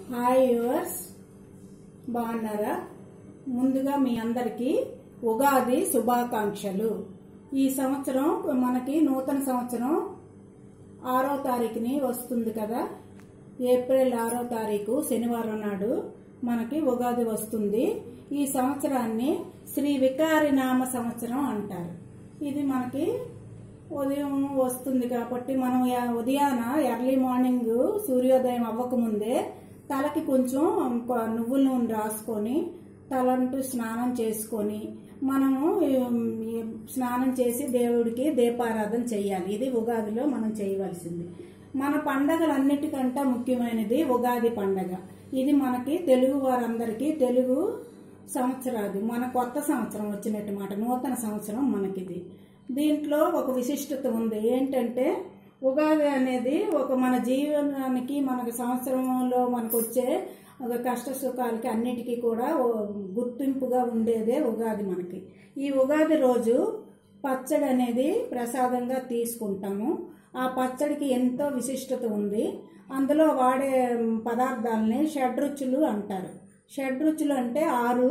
hi yours బాగున్నారా ముందుగా మీ అందరికీ ఉగాది శుభాకాంక్షలు ఈ సంవత్సరం మనకి నూతన సంవత్సరం ఆరో తారీఖుని వస్తుంది కదా ఏప్రిల్ ఆరో తారీఖు శనివారం నాడు మనకి ఉగాది వస్తుంది ఈ సంవత్సరాన్ని శ్రీ వికారి నామ సంవత్సరం అంటారు ఇది మనకి ఉదయం వస్తుంది కాబట్టి మనం యా- ఉదయాన ఎర్లీ మార్నింగ్ సూర్యోదయం అవ్వకముందే తలకి కొంచెం కొ- నువ్వుల నూనె రాసుకొని తలంటూ స్నానం చేసుకొని మనము ఉమ్, ఈ స్నానం చేసి దేవుడికి దీపారాధన చేయాలి ఇది ఉగాదిలో మనం చేయవలసింది మన పండగలన్నిటికంటే ముఖ్యమైనది ఉగాది పండగ ఇది మనకి తెలుగు వారందరికీ తెలుగు సంవత్సరాది మన కొత్త సంవత్సరం వచ్చినట్టు మాట నూతన సంవత్సరం మనకిది దీంట్లో ఒక విశిష్టత ఉంది ఏంటంటే ఉగాది అనేది ఒక మన జీవనానికి మనకు సంవత్సరంలో మనకు వచ్చే ఒక కష్ట సుఖాలకి అన్నిటికీ కూడా ఓ గుర్తింపుగా ఉండేదే ఉగాది మనకి ఈ ఉగాది రోజు పచ్చడి అనేది ప్రసాదంగా తీసుకుంటాము ఆ పచ్చడికి ఎంతో విశిష్టత ఉంది అందులో వాడే పదార్థాలని షడ్రుచులు అంటారు షడ్రుచులు అంటే ఆరు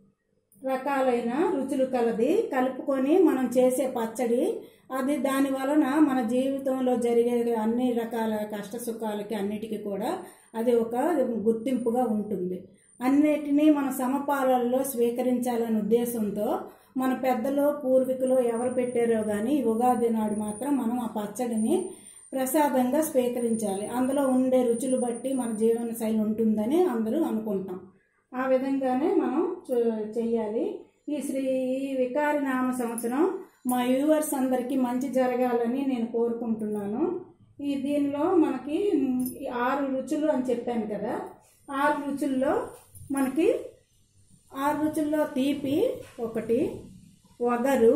రకాలైన రుచులు కలది కలుపుకొని మనం చేసే పచ్చడి అది దాని వలన మన జీవితంలో జరిగే అన్ని రకాల కష్ట సుఖాలకి అన్నిటికీ కూడా అది ఒక గుర్తింపుగా ఉంటుంది అన్నిటినీ మన సమపాలల్లో స్వీకరించాలనే ఉద్దేశంతో మన పెద్దలు పూర్వీకులు ఎవరు పెట్టారో కానీ ఈ ఉగాది నాడు మాత్రం మనం ఆ పచ్చడిని ప్రసాదంగా స్వీకరించాలి అందులో ఉండే రుచులు బట్టి మన జీవన శైలి ఉంటుందని అందరూ అనుకుంటాం ఆ విధంగానే మనం చే- చెయ్యాలి ఈ శ్రీ ఈ వికారి నామ సంవత్సరం మా వ్యూవర్స్ అందరికీ మంచి జరగాలని నేను కోరుకుంటున్నాను ఈ దీనిలో మనకి మ్, ఈ ఆరు రుచులు అని చెప్పాను కదా ఆరు రుచుల్లో మనకి ఆరు రుచుల్లో తీపి ఒకటి వగరు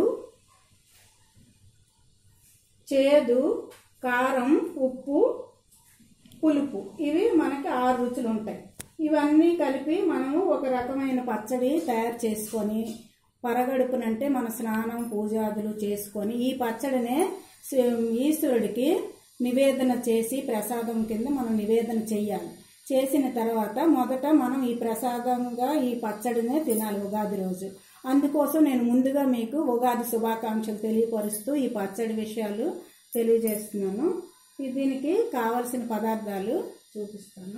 చేదు కారం ఉప్పు పులుపు ఇవి మనకి ఆరు రుచులు ఉంటాయి ఇవన్నీ కలిపి మనము ఒక రకమైన పచ్చడి తయారు చేసుకొని పరగడుపునంటే మన స్నానం పూజాదులు చేసుకొని ఈ పచ్చడినే శి- ఈశ్వరుడికి నివేదన చేసి ప్రసాదం కింద మనం నివేదన చెయ్యాలి చేసిన తర్వాత మొదట మనం ఈ ప్రసాదంగా ఈ పచ్చడినే తినాలి ఉగాది రోజు అందుకోసం నేను ముందుగా మీకు ఉగాది శుభాకాంక్షలు తెలియపరుస్తూ ఈ పచ్చడి విషయాలు తెలియజేస్తున్నాను ఈ దీనికి కావలసిన పదార్థాలు చూపిస్తాను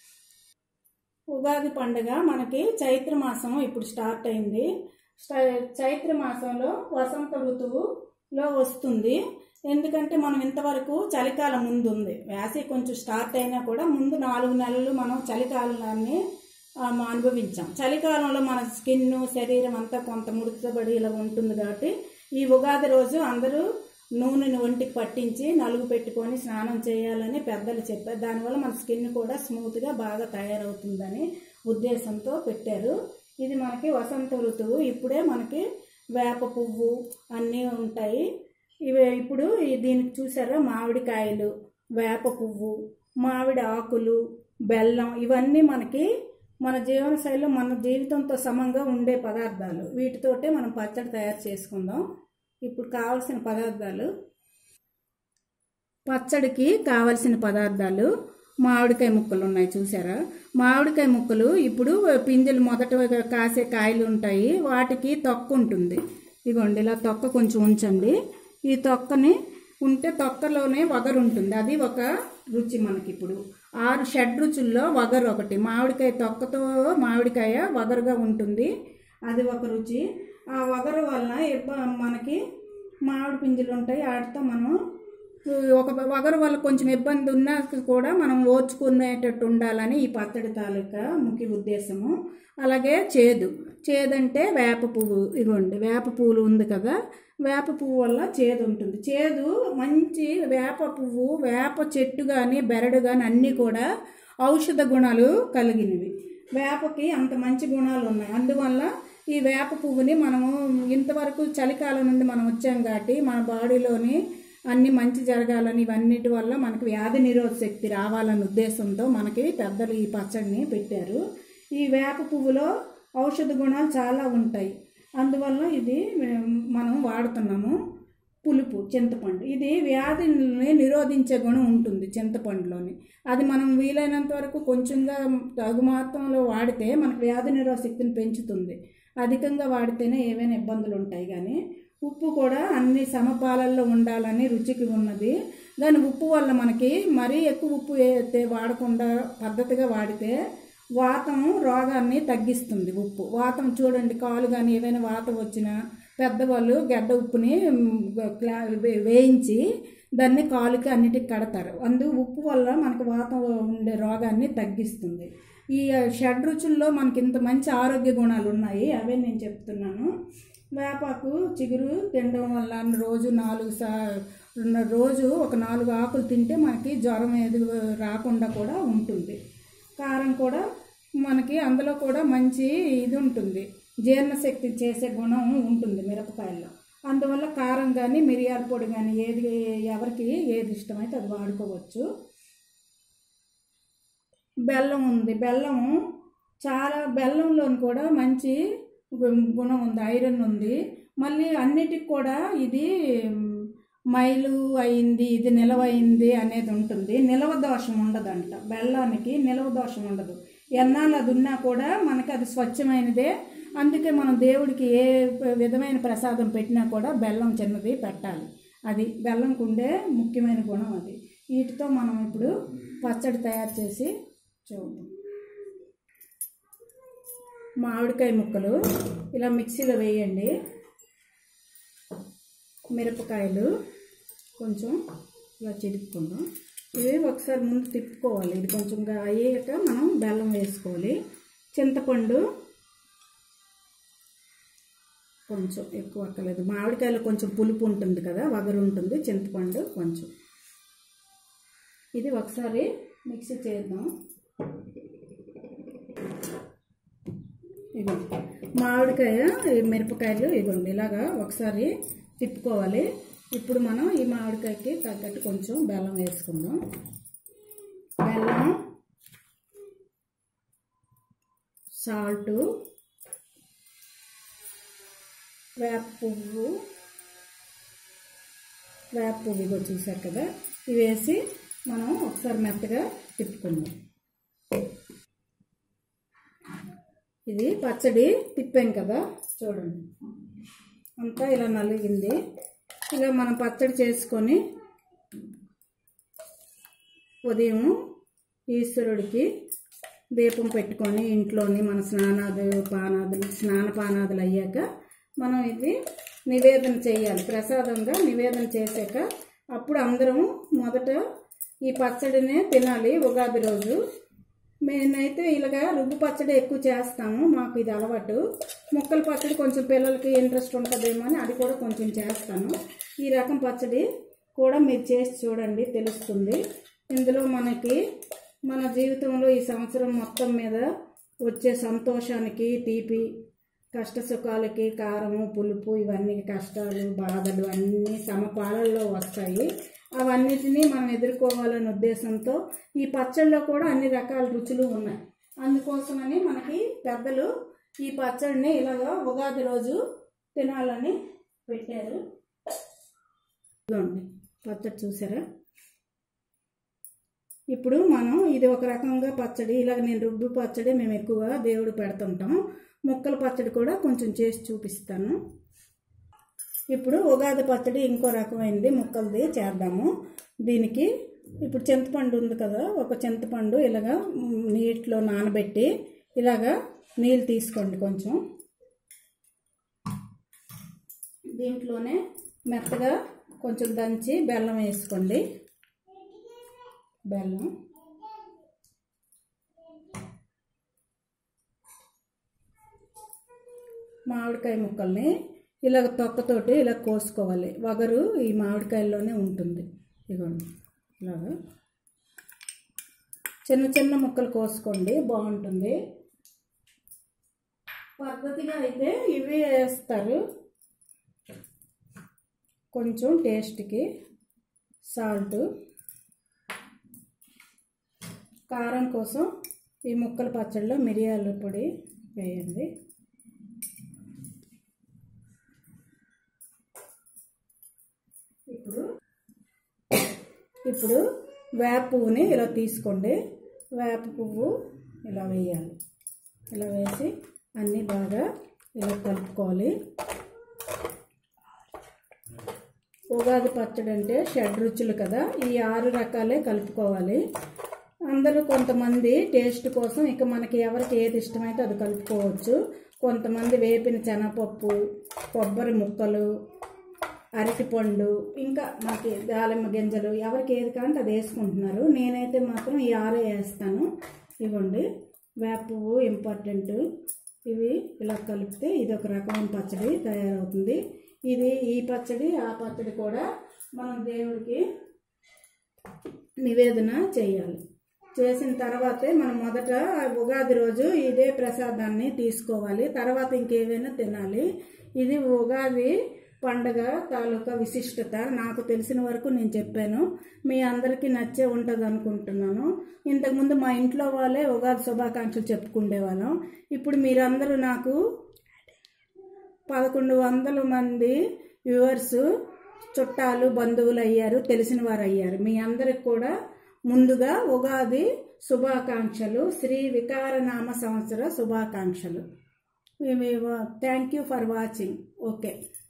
ఉగాది పండుగ మనకి చైత్ర మాసం ఇప్పుడు స్టార్ట్ అయింది స్ట- చైత్ర మాసంలో వసంత ఋతువులో వస్తుంది ఎందుకంటే మనం ఇంతవరకు చలికాలం ముందు ఉంది వేసవి కొంచెం స్టార్ట్ అయినా కూడా ముందు నాలుగు నెలలు మనం చలికాలాన్ని ఆ, మ- అనుభవించాం చలికాలంలో మన స్కిన్ శరీరం అంతా కొంత ముడతబడి ఇలా ఉంటుంది కాబట్టి ఈ ఉగాది రోజు అందరూ నూనెని ఒంటికి పట్టించి నలుగు పెట్టుకొని స్నానం చేయాలని పెద్దలు చెప్పారు దానివల్ల మన స్కిన్ కూడా స్మూత్గా బాగా తయారవుతుందని ఉద్దేశంతో పెట్టారు ఇది మనకి వసంత ఋతువు ఇప్పుడే మనకి వేప పువ్వు అన్నీ ఉంటాయి ఇవి ఇప్పుడు ఈ దీనికి చూసారా మామిడికాయలు వేప పువ్వు మామిడి ఆకులు బెల్లం ఇవన్నీ మనకి మన జీవనశైలిలో మన జీవితంతో సమంగా ఉండే పదార్థాలు వీటితోటే మనం పచ్చడి తయారు చేసుకుందాం ఇప్పుడు కావలసిన పదార్థాలు పచ్చడికి కావలసిన పదార్థాలు మామిడికాయ ముక్కలు ఉన్నాయి చూసారా మామిడికాయ ముక్కలు ఇప్పుడు పింజలు మొదట కాసే కాయలు ఉంటాయి వాటికి తొక్క ఉంటుంది ఇదిగోండి ఇలా తొక్క కొంచెం ఉంచండి ఈ తొక్కని ఉంటే తొక్కలోనే వగరు ఉంటుంది అది ఒక రుచి మనకి ఇప్పుడు ఆరు షడ్ రుచుల్లో వగరు ఒకటి మామిడికాయ తొక్కతో మామిడికాయ వగరుగా ఉంటుంది అది ఒక రుచి ఆ వగరు వలన ఇబ్బ- మనకి మామిడి పింజలు ఉంటాయి వాటితో మనం ఒక వగరు వల్ల కొంచెం ఇబ్బంది ఉన్నా కూడా మనం ఓర్చుకునేటట్టు ఉండాలని ఈ పచ్చడి తాలూకా ముఖ్య ఉద్దేశము అలాగే చేదు చేదంటే వేప పువ్వు ఇదిగోండి వేప పువ్వులు ఉంది కదా వేప పువ్వు వల్ల చేదు ఉంటుంది చేదు మంచి వేప పువ్వు వేప చెట్టు కానీ బెరడు కానీ అన్నీ కూడా ఔషధ గుణాలు కలిగినవి వేపకి అంత మంచి గుణాలు ఉన్నాయి అందువల్ల ఈ వేప పువ్వుని మనము ఇంతవరకు చలికాలం నుండి మనం వచ్చాం కాబట్టి మన బాడీలోని అన్ని మంచి జరగాలని ఇవన్నిటి వల్ల మనకి వ్యాధి నిరోధ శక్తి రావాలనే ఉద్దేశంతో మనకి పెద్దలు ఈ పచ్చడిని పెట్టారు ఈ వేప పువ్వులో ఔషధ గుణాలు చాలా ఉంటాయి అందువల్ల ఇది మేము- మనం వాడుతున్నాము పులుపు చింతపండు ఇది వ్యాధిని నిరోధించే గుణం ఉంటుంది చింతపండులోని అది మనం వీలైనంత వరకు కొంచెంగా తగు మాత్రంలో వాడితే మనకు వ్యాధి నిరోధ శక్తిని పెంచుతుంది అధికంగా వాడితేనే ఏవైనా ఇబ్బందులు ఉంటాయి కానీ ఉప్పు కూడా అన్ని సమపాలల్లో ఉండాలని రుచికి ఉన్నది దాని ఉప్పు వల్ల మనకి మరీ ఎక్కువ ఉప్పు అయితే వాడకుండా పద్ధతిగా వాడితే వాతం రోగాన్ని తగ్గిస్తుంది ఉప్పు వాతం చూడండి కాలు కానీ ఏవైనా వాతం వచ్చినా పెద్దవాళ్ళు గడ్డ ఉప్పుని మ్, క్లా- వే- వేయించి దాన్ని కాలుకి అన్నిటికి కడతారు అందు ఉప్పు వల్ల మనకు వాతం ఉండే రోగాన్ని తగ్గిస్తుంది ఈ షడ్ రుచుల్లో మనకి ఇంత మంచి ఆరోగ్య గుణాలు ఉన్నాయి అవే నేను చెప్తున్నాను వేపాకు చిగురు తినడం వల్ల రోజు నాలుగు సా రోజు ఒక నాలుగు ఆకులు తింటే మనకి జ్వరం ఏది రాకుండా కూడా ఉంటుంది కారం కూడా మనకి అందులో కూడా మంచి ఇది ఉంటుంది జీర్ణశక్తి చేసే గుణం ఉంటుంది మిరపకాయల్లో అందువల్ల కారం కానీ మిరియాల పొడి కానీ ఏది ఎవరికి ఏది ఇష్టమైతే అది వాడుకోవచ్చు బెల్లం ఉంది బెల్లం చాలా బెల్లంలోని కూడా మంచి గు- గుణం ఉంది ఐరన్ ఉంది మళ్ళీ అన్నిటికి కూడా ఇది మ్, మైలు అయింది ఇది నిలవ అయింది అనేది ఉంటుంది నిలవ దోషం ఉండదంట బెల్లానికి నిలవ దోషం ఉండదు ఎన్నాళ్ళు అది ఉన్నా కూడా మనకి అది స్వచ్ఛమైనదే అందుకే మనం దేవుడికి ఏ విధమైన ప్రసాదం పెట్టినా కూడా బెల్లం చిన్నది పెట్టాలి అది బెల్లంకు ఉండే ముఖ్యమైన గుణం అది వీటితో మనం ఇప్పుడు పచ్చడి తయారు చేసి చూద్దాం మామిడికాయ ముక్కలు ఇలా మిక్సీలో వేయండి మిరపకాయలు కొంచెం ఇలా చిరుక్కుందాం ఇవి ఒకసారి ముందు తిప్పుకోవాలి ఇది కొంచెం గా- అయ్యాక మనం బెల్లం వేసుకోవాలి చింతపండు కొంచెం ఎక్కువ అక్కర్లేదు మామిడికాయలు కొంచెం పులుపు ఉంటుంది కదా వగరు ఉంటుంది చింతపండు కొంచెం ఇది ఒకసారి మిక్సీ చేద్దాం ఇగో మామిడికాయ ఈ మిరపకాయలు ఇగోండి ఇలాగా ఒకసారి తిప్పుకోవాలి ఇప్పుడు మనం ఈ మామిడికాయకి తగ్గట్టు కొంచెం బెల్లం వేసుకుందాం బెల్లం సాల్టు వేప పువ్వు వేప పువ్వు ఇగో చూసారు కదా ఇవి వేసి మనం ఒకసారి మెత్తగా తిప్పుకుందాం ఇది పచ్చడి తిప్పాం కదా చూడండి అంతా ఇలా నలిగింది ఇలా మనం పచ్చడి చేసుకొని ఉదయం ఈశ్వరుడికి దీపం పెట్టుకొని ఇంట్లోని మన స్నానాలు పానాదులు స్నాన పానాదులు అయ్యాక మనం ఇది నివేదన చేయాలి ప్రసాదంగా నివేదన చేశాక అప్పుడు అందరం మొదట ఈ పచ్చడినే తినాలి ఉగాది రోజు మేమైతే ఇలాగా రుబ్బు పచ్చడి ఎక్కువ చేస్తాము మాకు ఇది అలవాటు ముక్కల పచ్చడి కొంచెం పిల్లలకి ఇంట్రెస్ట్ ఉంటుందేమో అని అది కూడా కొంచెం చేస్తాను ఈ రకం పచ్చడి కూడా మీరు చేసి చూడండి తెలుస్తుంది ఇందులో మనకి మన జీవితంలో ఈ సంవత్సరం మొత్తం మీద వచ్చే సంతోషానికి తీపి కష్ట సుఖాలకి కారము పులుపు ఇవన్నీ కష్టాలు బాధలు అన్నీ సమపాలల్లో వస్తాయి అవన్నిటినీ మనం ఎదుర్కోవాలనే ఉద్దేశంతో ఈ పచ్చళ్ళలో కూడా అన్ని రకాల రుచులు ఉన్నాయి అందుకోసమని మనకి పెద్దలు ఈ పచ్చడిని ఇలాగా ఉగాది రోజు తినాలని పెట్టారు ఇదిగోండి పచ్చడి చూసారా ఇప్పుడు మనం ఇది ఒక రకంగా పచ్చడి ఇలాగ నేను రుబ్బు పచ్చడి మేము ఎక్కువగా దేవుడు పెడుతుంటాం ముక్కల పచ్చడి కూడా కొంచెం చేసి చూపిస్తాను ఇప్పుడు ఉగాది పచ్చడి ఇంకో రకమైనది ముక్కలది చేద్దాము దీనికి ఇప్పుడు చింతపండు ఉంది కదా ఒక చింతపండు ఇలాగా మ్, నీటిలో నానబెట్టి ఇలాగా నీళ్ళు తీసుకోండి కొంచెం దీంట్లోనే మెత్తగా కొంచెం దంచి బెల్లం వేసుకోండి బెల్లం మామిడికాయ ముక్కల్ని ఇలాగ తొక్కతోటి ఇలా కోసుకోవాలి వగరు ఈ మామిడికాయల్లోనే ఉంటుంది ఇదిగోండి ఇలాగా చిన్న చిన్న ముక్కలు కోసుకోండి బాగుంటుంది పద్ధతిగా అయితే ఇవి వేస్తారు కొంచెం టేస్ట్కి సాల్ట్ కారం కోసం ఈ ముక్కల పచ్చడిలో మిరియాల పొడి వేయండి ఇప్పుడు వేప పువ్వుని ఇలా తీసుకోండి వేప పువ్వు ఇలా వేయాలి ఇలా వేసి అన్నీ బాగా ఇలా కలుపుకోవాలి ఉగాది పచ్చడి అంటే షడ్ రుచులు కదా ఈ ఆరు రకాలే కలుపుకోవాలి అందరూ కొంతమంది టేస్ట్ కోసం ఇక మనకి ఎవరికి ఏది ఇష్టమైతే అది కలుపుకోవచ్చు కొంతమంది వేపిన శనగపప్పు కొబ్బరి ముక్కలు అరటిపండు ఇంకా మనకి దానిమ్మ గింజలు ఎవరికి ఏది కావాలంటే అది వేసుకుంటున్నారు నేనైతే మాత్రం ఈ ఆరే వేస్తాను ఇవ్వండి వేప పువ్వు ఇంపార్టెంట్ ఇవి ఇలా కలిపితే ఇది ఒక రకమైన పచ్చడి తయారవుతుంది ఇది ఈ పచ్చడి ఆ పచ్చడి కూడా మనం దేవుడికి నివేదన చేయాలి చేసిన తర్వాతే మనం మొదట ఉగాది రోజు ఇదే ప్రసాదాన్ని తీసుకోవాలి తర్వాత ఇంకేవైనా తినాలి ఇది ఉగాది పండగ తాలూకా విశిష్టత నాకు తెలిసిన వరకు నేను చెప్పాను మీ అందరికీ నచ్చే ఉంటుంది అనుకుంటున్నాను ఇంతకుముందు మా ఇంట్లో వాళ్ళే ఉగాది శుభాకాంక్షలు చెప్పుకుండేవాళ్ళం ఇప్పుడు మీరందరూ నాకు పదకొండు వందల మంది వ్యూవర్స్ చుట్టాలు బంధువులు అయ్యారు తెలిసిన వారు అయ్యారు మీ అందరికి కూడా ముందుగా ఉగాది శుభాకాంక్షలు శ్రీ వికారనామ సంవత్సర శుభాకాంక్షలు thank you for watching okay